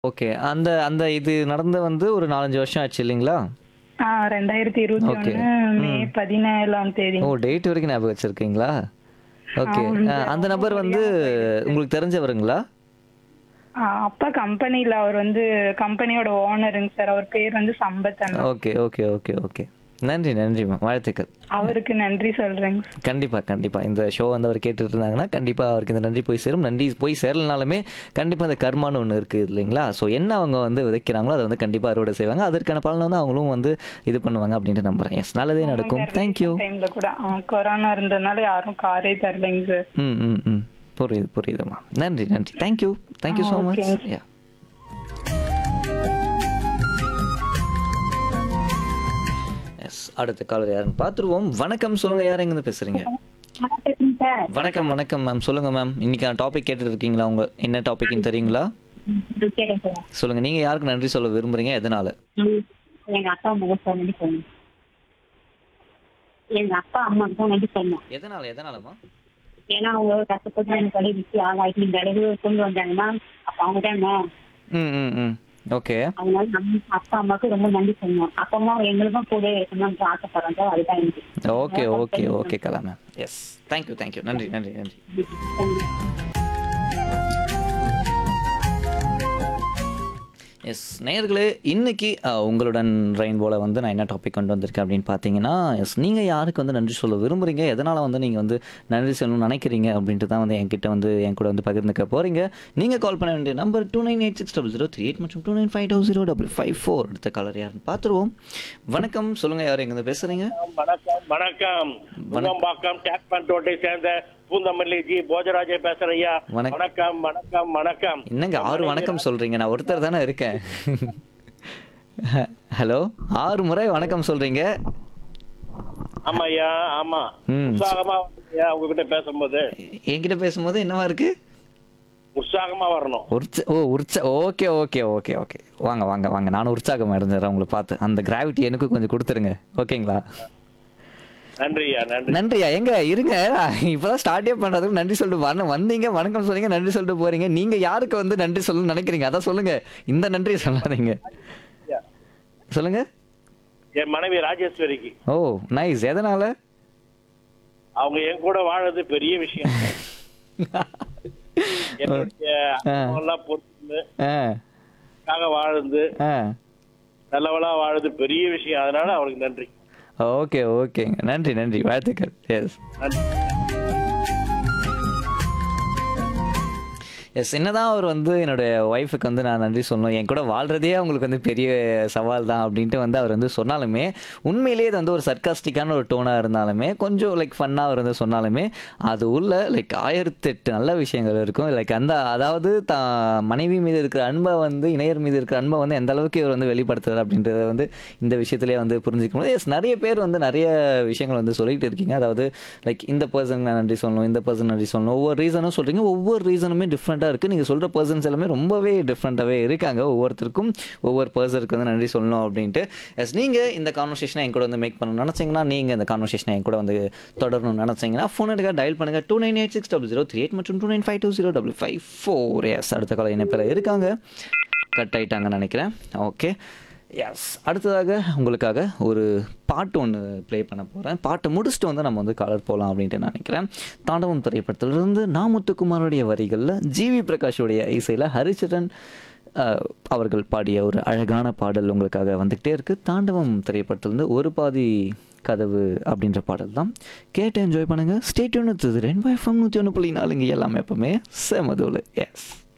Okay. அந்த அந்த இது நடந்து வந்து ஒரு 4, 5 வருஷம் ஆச்சு இல்லைங்களா? ஆ 2021 ஓகே. மே ம். 17ஆம் தேதி. ஓ! டேட் வரைக்கும் ஞாபகம் வச்சிருக்கீங்களா? ஓகே. ஆமாங்க. அ அந்த நபர் வந்து உங்களுக்கு தெரிஞ்சவருங்களா? ஆ, அப்பா கம்பெனில அவர் வந்து கம்பெனியோட ஓனருங்க சார். அவர் பேர் வந்து சம்பத் அண்ணா. Okay, okay, okay, okay. நன்றி, நன்றிம்மா. வாழ்த்துக்கள். அவருக்கு நன்றி சொல்றேங்க. கண்டிப்பா, கண்டிப்பா. இந்த ஷோ வந்து அவர் கேட்டுட்டு இருந்தாங்கன்னா, கண்டிப்பா அவருக்கு இந்த நன்றி போய் சேரும். நன்றி போய் சேரலனாலுமே, கண்டிப்பா அந்த கர்மான்னு ஒண்ணு இருக்கு இல்லைங்களா? ஸோ என்ன அவங்க வந்து விதைக்கிறாங்களோ, அத வந்து கண்டிப்பா அறுவடை செய்வாங்க. அதற்கான பலன வந்து அவங்களும் வந்து இது பண்ணுவாங்க அப்படின்ட்டு நம்புறேன். எஸ் நல்லதே நடக்கும். Thank you. டைம்ல கூட ஆ, கொரோனா இருந்ததுனால யாரும் காரே தரலைங்க சார். ம், ம், ம். புரியுது, புரியுதும்மா. நன்றி, நன்றி. Thank you. Thank you ah, so much. ஓகேங்க. யா. எஸ் அடுத்த காலர் யாருன்னு பார்த்துருவோம். வணக்கம் சொல்லுங்க யார் எங்கேருந்து பேசுறீங்க? வணக்கம் சார் வணக்கம், வணக்கம் மேம். சொல்லுங்க மேம். இன்னைக்கான டாபிக் கேட்டுட்டு இருக்கீங்களா? உங்க என்ன டாபிக்னு தெரியுங்களா? கேட்குறேன் சார் சொல்லுங்க. நீங்க யாருக்கு நன்றி சொல்ல விரும்புறீங்க? எதனால? ம், எங்க அப்பா அம்மாவுக்கு ஃபோன் பண்ணி சொல்லணும் எங்க அப்பா அம்மாவுக்கு ஃபோன் பண்ணி சொல்லணும் எதனால? எதனாலமா? ஏன்னா அவங்க கஷ்டப்பட்டு எனக்கு கலை விட்டு ஆளாக்கி இந்த அளவு கொண்டு வந்தாங்கன்னா அப்ப அவங்க தானே ம், ம், ம். ஓகே. அதனால நம்ம அப்பா அம்மாவுக்கு ரொம்ப நன்றி சொல்லணும் அப்பா அம்மா எங்களுக்கும் கூட இருக்கணும்னு ஆசைப்படுறோம் சார் அதுதான் எனக்கு okay, okay, okay Kala ma'am. Yes. Thank you, thank you. நன்றி, நன்றி, நன்றி. எஸ் நேயர்களே இன்னைக்கு அஹ், உங்களுடன் ரெயின்போல வந்து நான் என்ன டாபிக் கொண்டு வந்திருக்கேன் அப்படின்னு பார்த்தீங்கன்னா எஸ் நீங்கள் யாருக்கு வந்து நன்றி சொல்ல விரும்புறீங்க எதனால் வந்து நீங்கள் வந்து நன்றி சொல்லணும்னு நினைக்கிறீங்க அப்படின்ட்டு தான் வந்து என்கிட்ட வந்து என் கூட வந்து பகிர்ந்துக்க போகிறீங்க நீங்கள் கால் பண்ண வேண்டிய number two nine eight six double zero three eight மற்றும் two nine five double zero double five four அடுத்த காலர் யாருன்னு பார்த்துருவோம் வணக்கம் சொல்லுங்கள் யார் எங்கே பேசுகிறீங்க வணக்கம் வணக்கம் முகம்பாக்கம் டேக் பண்டோட்டை சேர்ந்த பூந்தமல்லி ஜி போஜராஜே பேசுறேன் ஐயா வணக்கம். வணக்கம் வணக்கம் வணக்கம் என்னங்க ஆறு வணக்கம் சொல்கிறீங்க நான் ஒருத்தர் தானே இருக்கேன் ஹலோ ஆறு முறை வணக்கம் சொல்கிறீங்க ஆமா ஐயா ஆமா ம். உற்சாகமா வரணும் ஐயா உங்ககிட்ட பேசும்போது என்கிட்ட பேசும்போது என்னவா இருக்குது உற்சாகமா வரணும் உற்ச ஓ உற்ச ஓகே ஓகே ஓகே ஓகே வாங்க வாங்க வாங்க நானும் உற்சாகமாக இருந்துடுறேன் உங்களை பார்த்து அந்த கிராவிட்டி எனக்கு கொஞ்சம் கொடுத்துருங்க ஓகேங்களா நன்றி ஐயா நன்றி நன்றியா எங்க இருங்க இப்போதான் ஸ்டார்டே பண்றதுக்கு நன்றி சொல்லிட்டு வரணும் வந்தீங்க வணக்கம் சொன்னீங்க நன்றி சொல்லிட்டு போறீங்க நீங்க யாருக்கு வந்து நன்றி சொல்லணும்னு நினைக்கிறீங்க அதான் சொல்லுங்க இந்த நன்றி சொல்லாதீங்க ஐயா, சொல்லுங்க என் மனைவி ராஜேஸ்வரிக்கு ஓ நைஸ் எதனால அவங்க என் கூட வாழறது பெரிய விஷயம் என்னுடைய எல்லாம் பொறுத்து ஆ வாழ்ந்து ஆ நல்லவளா வாழுது பெரிய விஷயம் அதனால அவளுக்கு நன்றி ஓகே ஓகேங்க நன்றி நன்றி வாழ்த்துக்கள் எஸ் நன்றி எஸ் என்னதான் அவர் வந்து என்னுடைய ஒய்ஃபுக்கு வந்து நான் நன்றி சொல்லணும் என் கூட வாழ்றதே அவங்களுக்கு வந்து பெரிய சவால் தான் அப்படின்ட்டு வந்து அவர் வந்து சொன்னாலுமே உண்மையிலேயே இது வந்து ஒரு சர்க்காஸ்டிக்கான ஒரு டோனாக இருந்தாலுமே கொஞ்சம் லைக் ஃபன்னாக அவர் வந்து சொன்னாலுமே அது உள்ள லைக் ஆயிரத்தெட்டு நல்ல விஷயங்கள் இருக்கும் லைக் அந்த அதாவது தான் மனைவி மீது இருக்கிற அன்பை வந்து இணையர் மீது இருக்கிற அன்பை வந்து எந்த அளவுக்கு இவர் வந்து வெளிப்படுத்துறாரு அப்படின்றத வந்து இந்த விஷயத்திலே வந்து புரிஞ்சுக்க முடியும் எஸ் நிறைய பேர் வந்து நிறைய விஷயங்கள் வந்து சொல்லிட்டு இருக்கீங்க அதாவது லைக் இந்த பர்சன் நான் நன்றி சொல்லணும் இந்த பர்சன் நன்றி சொல்லணும் ஒவ்வொரு ரீசனும் சொல்றீங்க ஒவ்வொரு ரீசனுமே டிஃப்ரெண்ட்டாக இருக்குது நீங்கள் சொல்கிற பர்சன்ஸ் எல்லாமே ரொம்பவே டிஃப்ரெண்ட்டாகவே இருக்காங்க ஒவ்வொருத்தருக்கும் ஒவ்வொரு பர்சனுக்கு வந்து நன்றி சொல்லணும் அப்படின்ட்டு எஸ் நீங்கள் இந்த கான்வர்சேஷனை என் கூட வந்து மேக் பண்ணணும்னு நினச்சிங்கன்னா நீங்கள் இந்த கான்வர்சேஷனை என் கூட வந்து தொடரணும்னு நினச்சிங்கன்னா ஃபோன் எடுக்க டயல் பண்ணுங்கள் two nine eight six double zero three eight மற்றும் two nine five two zero double five four yes அடுத்த கால இணைப்பில் இருக்காங்க கட் ஆயிட்டாங்கன்னு நினைக்கிறேன் ஓகே எஸ் அடுத்ததாக உங்களுக்காக ஒரு பாட்டு ஒன்று ப்ளே பண்ண போகிறேன் பாட்டை முடிச்சுட்டு வந்து நம்ம வந்து கலர் போகலாம் அப்படின்ட்டு நான் நினைக்கிறேன் தாண்டவம் திரைப்படத்திலிருந்து நாமுத்துக்குமாரோடைய வரிகளில் ஜிவி பிரகாஷோடைய இசையில் ஹரிச்சரன் அஹ், அவர்கள் பாடிய ஒரு அழகான பாடல் உங்களுக்காக வந்துக்கிட்டே இருக்குது தாண்டவம் திரைப்படத்திலிருந்து ஒரு பாதி கதவு அப்படின்ற பாடல் தான் கேட்டு என்ஜாய் பண்ணுங்கள் ஸ்டேட் ஒன்று ரெண்டு எஃப்எம் நூற்றி ஒன்று புள்ளி நாலுங்க எல்லாமே எப்பவுமே செமதூள் எஸ்